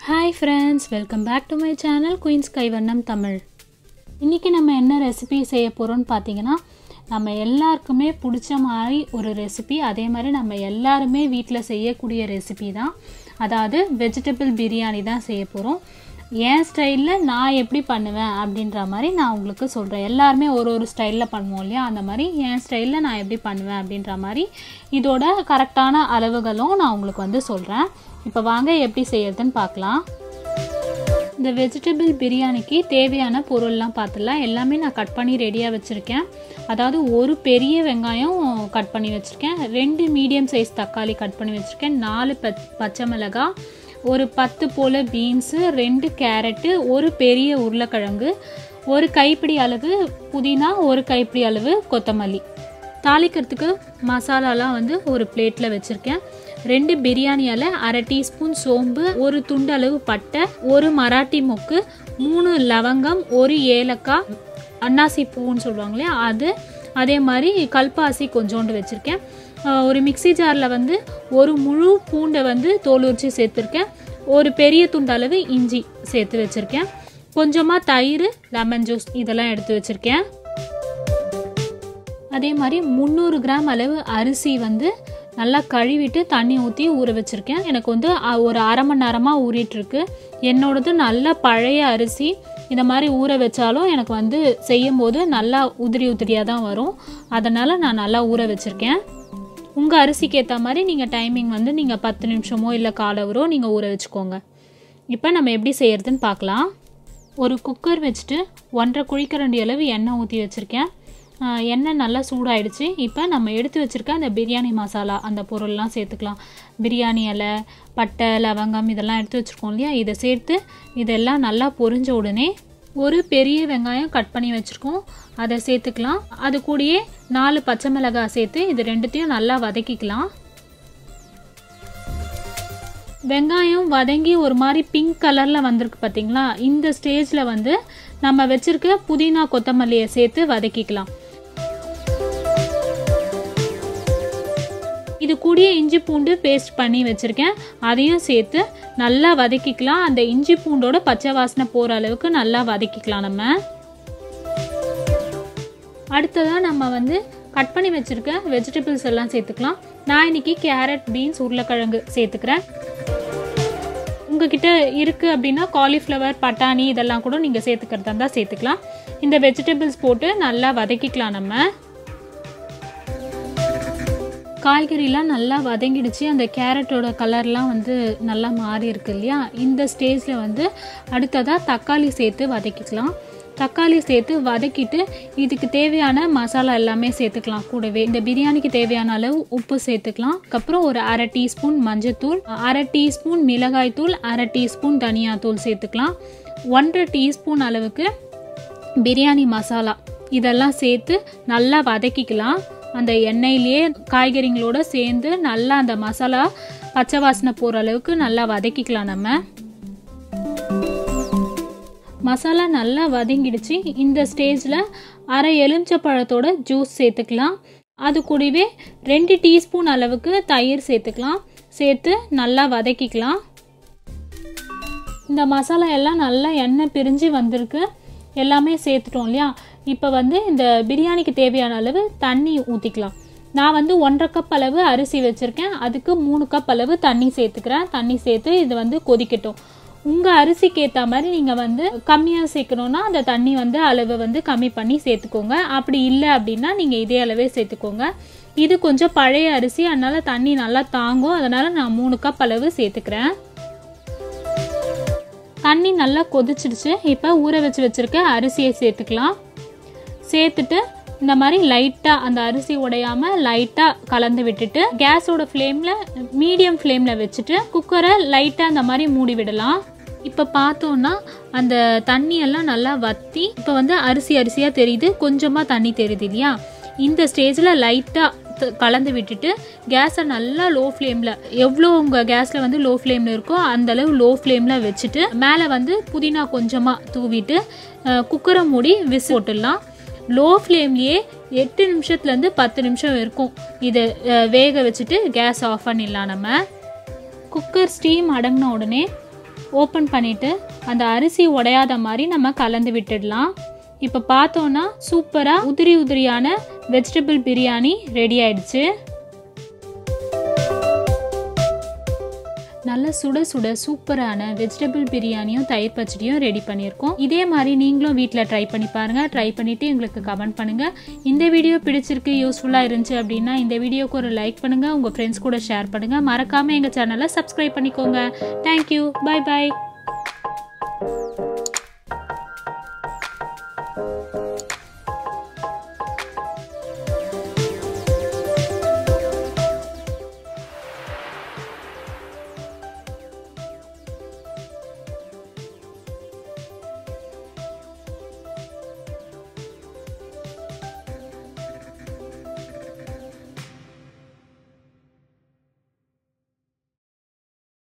hi friends welcome back to my channel queens Kaivannam Tamil இன்றைக்கி நம்ம என்ன ரெசிபி செய்ய போகிறோம்னு பார்த்தீங்கன்னா நம்ம எல்லாருக்குமே பிடிச்ச மாதிரி ஒரு ரெசிபி அதே மாதிரி நம்ம எல்லாருமே வீட்டில் செய்யக்கூடிய ரெசிபி தான் அதாவது வெஜிடபிள் பிரியாணி தான் செய்ய போகிறோம் என் ஸ்டைலில் நான் எப்படி பண்ணுவேன் அப்படின்ற மாதிரி நான் உங்களுக்கு சொல்கிறேன் எல்லாருமே ஒரு ஒரு ஸ்டைலில் பண்ணுவோம் இல்லையா அந்த மாதிரி என் ஸ்டைலில் நான் எப்படி பண்ணுவேன் அப்படின்ற மாதிரி இதோட கரெக்டான அளவுகளும் நான் உங்களுக்கு வந்து சொல்கிறேன் இப்போ வாங்க எப்படி செய்யறதுன்னு பார்க்கலாம் இந்த வெஜிடபிள் பிரியாணிக்கு தேவையான பொருள்லாம் பார்த்துலாம் எல்லாமே நான் கட் பண்ணி ரெடியாக வச்சுருக்கேன் அதாவது ஒரு பெரிய வெங்காயம் கட் பண்ணி வச்சுருக்கேன் ரெண்டு மீடியம் சைஸ் தக்காளி கட் பண்ணி வச்சுருக்கேன் நாலு பச் பச்சை மிளகாய் ஒரு பத்து போல் பீன்ஸு ரெண்டு கேரட்டு ஒரு பெரிய உருளைக்கிழங்கு ஒரு கைப்பிடி அளவு புதினா ஒரு கைப்பிடி அளவு கொத்தமல்லி தாளிக்கிறதுக்கு மசாலாலாம் வந்து ஒரு பிளேட்டில் வச்சுருக்கேன் ரெண்டு பிரியாணி இலை அரை டீஸ்பூன் சோம்பு ஒரு துண்டளவு பட்டை ஒரு மராட்டி மொக்கு மூணு லவங்கம் ஒரு ஏலக்காய் அன்னாசி பூன்னு சொல்லுவாங்க இல்லையா அது அதே மாதிரி கல்பாசி கொஞ்சோண்டு வச்சுருக்கேன் ஒரு மிக்சி ஜாரில் வந்து ஒரு முழு பூண்டை வந்து தோல் உரிச்சு சேர்த்துருக்கேன் ஒரு பெரிய துண்டளவு இஞ்சி சேர்த்து வச்சுருக்கேன் கொஞ்சமாக தயிர் லெமன் ஜூஸ் இதெல்லாம் எடுத்து வச்சுருக்கேன் அதே மாதிரி முந்நூறு கிராம் அளவு அரிசி வந்து நல்லா கழுவிட்டு தண்ணி ஊற்றி ஊற வச்சுருக்கேன் எனக்கு வந்து ஒரு அரை மணி நேரமாக ஊறிட்டுருக்கு என்னோடது நல்ல பழைய அரிசி இந்த மாதிரி ஊற வச்சாலும் எனக்கு வந்து செய்யும் போது நல்லா உதிரி உதிரியாக தான் வரும் அதனால் நான் நல்லா ஊற வச்சுருக்கேன் உங்கள் அரிசிக்கு ஏற்ற மாதிரி நீங்கள் டைமிங் வந்து நீங்கள் பத்து நிமிஷமோ இல்லை காலவரோ நீங்கள் ஊற வச்சுக்கோங்க இப்போ நம்ம எப்படி செய்கிறதுன்னு பார்க்கலாம் ஒரு குக்கர் வச்சுட்டு ஒன்றரை குழிக்கரண்டி அளவு எண்ணெய் ஊற்றி வச்சுருக்கேன் எண்ணெய் நல்லா சூடாயிடுச்சு இப்போ நம்ம எடுத்து வச்சுருக்க அந்த பிரியாணி மசாலா அந்த பொருள்லாம் சேர்த்துக்கலாம் பிரியாணி இலை பட்டை லவங்கம் இதெல்லாம் எடுத்து வச்சுருக்கோம் இல்லையா இதை சேர்த்து இதெல்லாம் நல்லா பொரிஞ்ச உடனே ஒரு பெரிய வெங்காயம் கட் பண்ணி வச்சுருக்கோம் அதை சேர்த்துக்கலாம் அது கூடயே நாலு பச்சை மிளகாய் சேர்த்து இது ரெண்டுத்தையும் நல்லா வதக்கிக்கலாம் வெங்காயம் வதங்கி ஒரு மாதிரி பிங்க் கலரில் வந்திருக்கு பார்த்தீங்களா இந்த ஸ்டேஜில் வந்து நம்ம வச்சுருக்க புதினா கொத்தமல்லியை சேர்த்து வதக்கிக்கலாம் இது கூடிய இஞ்சி பூண்டு பேஸ்ட் பண்ணி வச்சுருக்கேன் அதையும் சேர்த்து நல்லா வதக்கிக்கலாம் அந்த இஞ்சி பூண்டோட பச்சை வாசனை போகிற அளவுக்கு நல்லா வதக்கிக்கலாம் நம்ம அடுத்ததாக நம்ம வந்து கட் பண்ணி வச்சுருக்க வெஜிடபிள்ஸ் எல்லாம் சேர்த்துக்கலாம் நான் இன்னைக்கு கேரட் பீன்ஸ் உருளைக்கிழங்கு சேர்த்துக்கிறேன் உங்ககிட்ட இருக்குது அப்படின்னா காலிஃப்ளவர் பட்டாணி இதெல்லாம் கூட நீங்கள் சேர்த்துக்கிறதா இருந்தால் சேர்த்துக்கலாம் இந்த வெஜிடபிள்ஸ் போட்டு நல்லா வதக்கிக்கலாம் நம்ம காய்கறிலாம் நல்லா வதங்கிடுச்சு அந்த கேரட்டோட கலர்லாம் வந்து நல்லா மாறி இருக்கு இல்லையா இந்த ஸ்டேஜில் வந்து அடுத்ததாக தக்காளி சேர்த்து வதக்கிக்கலாம் தக்காளி சேர்த்து வதக்கிட்டு இதுக்கு தேவையான மசாலா எல்லாமே சேர்த்துக்கலாம் கூடவே இந்த பிரியாணிக்கு தேவையான அளவு உப்பு சேர்த்துக்கலாம் அதுக்கப்புறம் ஒரு அரை டீஸ்பூன் மஞ்சத்தூள் அரை டீஸ்பூன் மிளகாய் தூள் அரை டீஸ்பூன் தனியாத்தூள் சேர்த்துக்கலாம் ஒன்றரை டீஸ்பூன் அளவுக்கு பிரியாணி மசாலா இதெல்லாம் சேர்த்து நல்லா வதக்கிக்கலாம் அந்த எண்ணெயிலேயே காய்கறிங்களோட சேர்ந்து நல்லா அந்த மசாலா பச்சை வாசனை போகிற அளவுக்கு நல்லா வதக்கிக்கலாம் நம்ம மசாலா நல்லா வதங்கிடுச்சு இந்த ஸ்டேஜில் அரை எலுமிச்சப்பழத்தோட ஜூஸ் சேர்த்துக்கலாம் அது கூடவே ரெண்டு டீஸ்பூன் அளவுக்கு தயிர் சேர்த்துக்கலாம் சேர்த்து நல்லா வதக்கிக்கலாம் இந்த மசாலா எல்லாம் நல்லா எண்ணெய் பிரிஞ்சு வந்திருக்கு எல்லாமே சேர்த்துட்டோம் இல்லையா இப்போ வந்து இந்த பிரியாணிக்கு தேவையான அளவு தண்ணி ஊற்றிக்கலாம் நான் வந்து ஒன்றரை கப் அளவு அரிசி வச்சுருக்கேன் அதுக்கு மூணு கப் அளவு தண்ணி சேர்த்துக்கிறேன் தண்ணி சேர்த்து இது வந்து கொதிக்கட்டும் உங்கள் அரிசிக்கு ஏற்ற மாதிரி நீங்கள் வந்து கம்மியாக சேர்க்கணுன்னா அந்த தண்ணி வந்து அளவு வந்து கம்மி பண்ணி சேர்த்துக்கோங்க அப்படி இல்லை அப்படின்னா நீங்கள் இதே அளவே சேர்த்துக்கோங்க இது கொஞ்சம் பழைய அரிசி அதனால் தண்ணி நல்லா தாங்கும் அதனால் நான் மூணு கப் அளவு சேர்த்துக்கிறேன் தண்ணி நல்லா கொதிச்சிடுச்சு இப்போ ஊற வச்சு வச்சுருக்க அரிசியை சேர்த்துக்கலாம் சேர்த்துட்டு இந்த மாதிரி லைட்டாக அந்த அரிசி உடையாமல் லைட்டாக கலந்து விட்டுட்டு கேஸோட ஃப்ளேமில் மீடியம் ஃப்ளேமில் வச்சுட்டு குக்கரை லைட்டாக அந்த மாதிரி மூடி விடலாம் இப்போ பார்த்தோன்னா அந்த தண்ணியெல்லாம் நல்லா வற்றி இப்போ வந்து அரிசி அரிசியாக தெரியுது கொஞ்சமாக தண்ணி தெரியுது இல்லையா இந்த ஸ்டேஜில் லைட்டாக கலந்து விட்டுட்டு கேஸை நல்லா லோ ஃப்ளேமில் எவ்வளோ உங்கள் கேஸில் வந்து லோ ஃப்ளேமில் இருக்கோ அந்தளவு லோ ஃப்ளேமில் வச்சுட்டு மேலே வந்து புதினா கொஞ்சமாக தூவிட்டு குக்கரை மூடி விஸ் போட்டுடலாம் லோ ஃப்ளேம்லேயே எட்டு நிமிஷத்துலேருந்து பத்து நிமிஷம் இருக்கும் இதை அஹ், வேக வச்சுட்டு கேஸ் ஆஃப் பண்ணிடலாம் நம்ம குக்கர் ஸ்டீம் அடங்கின உடனே ஓப்பன் பண்ணிவிட்டு அந்த அரிசி உடையாத மாதிரி நம்ம கலந்து விட்டுடலாம் இப்போ பார்த்தோன்னா சூப்பராக உதிரி உதிரியான வெஜிடபிள் பிரியாணி ரெடி ஆயிடுச்சு நல்ல சுட சுட சூப்பரான வெஜிடபிள் பிரியாணியும் தயிர் பச்சடியும் ரெடி பண்ணியிருக்கோம் இதே மாதிரி நீங்களும் வீட்டில் ட்ரை பண்ணி பாருங்கள் ட்ரை பண்ணிவிட்டு எங்களுக்கு கமெண்ட் பண்ணுங்கள் இந்த வீடியோ பிடிச்சிருக்கு யூஸ்ஃபுல்லாக இருந்துச்சு அப்படின்னா இந்த வீடியோக்கு ஒரு லைக் பண்ணுங்கள் உங்கள் ஃப்ரெண்ட்ஸ் கூட ஷேர் பண்ணுங்கள் மறக்காமல் எங்கள் சேனலை சப்ஸ்கிரைப் பண்ணிக்கோங்க தேங்க்யூ பை பாய்